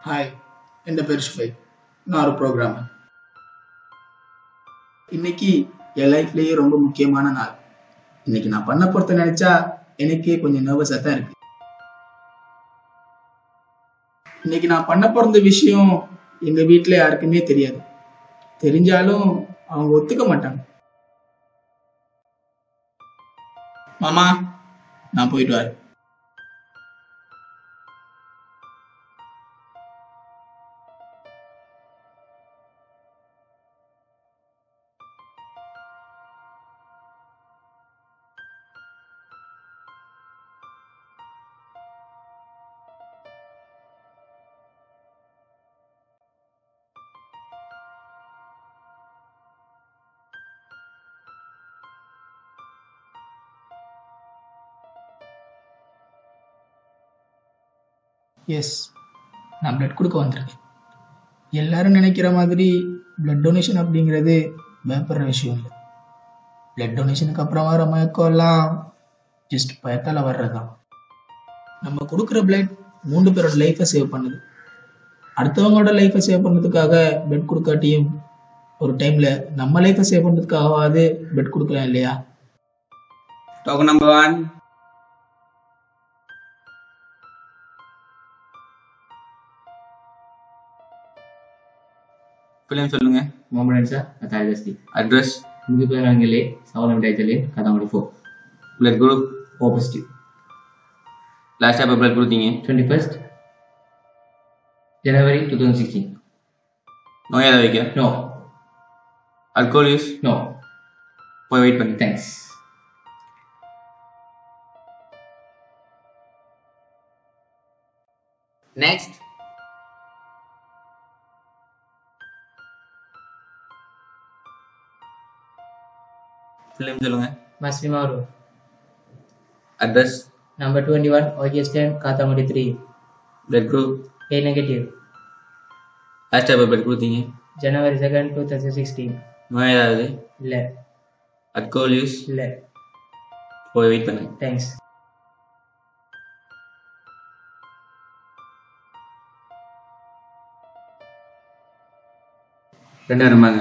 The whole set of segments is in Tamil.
ஹாய் என் பேர் ஷுஃபை நான் ஒரு ப்ரோக்ராமர் இன்னைக்கு என் லைஃப்லயே ரொம்ப முக்கியமான நாள் இன்னைக்கு நான் பண்ண போறத நினைச்சா எனக்கே கொஞ்சம் நர்வஸா தான் இருக்கு இன்னைக்கு நான் பண்ண போற விஷயம் எங்க வீட்ல யாருக்குமே தெரியாது தெரிஞ்சாலும் அவங்க ஒத்துக்க மாட்டாங்க மாமா நான் போயிட்டு வரேன் எஸ் நான் பிளட் கொடுக்க வந்திருக்கேன் எல்லாரும் நினைக்கிற மாதிரி பிளட் டொனேஷன் அப்படிங்கிறது பயப்படுற விஷயம் இல்லை பிளட் டொனேஷனுக்கு அப்புறம் வர மயக்கம் எல்லாம் ஜஸ்ட் பயத்தால் வர்றதுதான் நம்ம கொடுக்குற பிளட் மூன்று பேரோட லைஃப்பை சேவ் பண்ணுது அடுத்தவங்களோட லைஃப்பை சேவ் பண்ணுறதுக்காக பிளட் கொடுக்காட்டியும் ஒரு டைம்ல நம்ம லைஃப்பை சேவ் பண்ணுறதுக்காகவாது பிளட் கொடுக்கலாம் இல்லையா Token number one. Film சொல்லுங்க Mohammed Ansar, Athari Dasti. Address Mungkin tuan orang gele, sawal minta jale, kata ngori fo. Blood group O positive. Last எப்போ பிளட் கொடுத்தீங்க 21st January 2016. நோய் ஏதாவது வைக்க No, அல்கோல் யூஸ் no, போய் வெயிட் பண்ணி thanks. Next. ஃபிலிம் சொல்லுங்க Masri Maru. Address Number 21, August 10, Kathamudi 3. Blood group A negative. Last எப்போ பிளட் கொடுத்தீங்க January 2nd, 2016. நோய் ஏதாவது இல்ல அல்கோல் யூஸ் இல்ல போய் வெயிட் பண்ணு தேங்க்ஸ் ரெண்டு வருமாங்க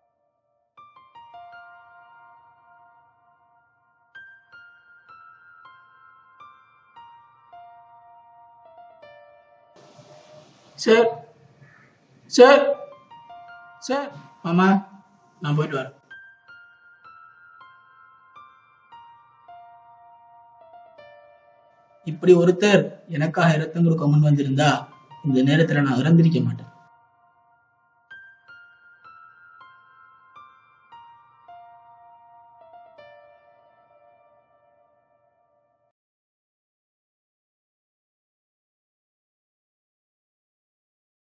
சார் சார் சார் மாமா நான் போயிட்டு வரேன் இப்படி ஒருத்தர் எனக்காக இரத்தம் கொடுக்க முன் வந்திருந்தா இந்த நேரத்துல நான் இறந்திருக்க மாட்டேன்